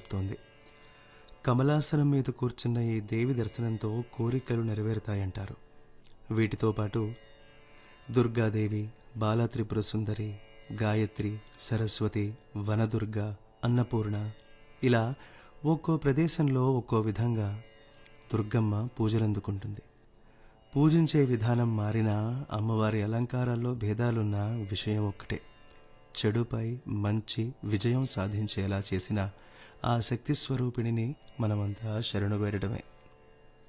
చెప్తోంది కమలాసనం మీద కూర్చున్న ఈ దేవి దర్శనంతో కోరికలు నెరవేరుతాయంటారు వీటితో పాటు దుర్గాదేవి బాలత్రిపుర సుందరి గాయత్రి సరస్వతి వనదుర్గ అన్నపూర్ణ ఇలా ఒక్కో ప్రదేశంలో ఒక్కో విధంగా దుర్గమ్మ పూజలందుకుంటుంది పూజించే విధానం మారినా అమ్మవారి అలంకారాల్లో భేదాలున్న విషయం ఒక్కటే చెడుపై మంచి విజయం సాధించేలా చేసిన ఆ శక్తి స్వరూపిణిని మనమంతా శరణు వేడటమే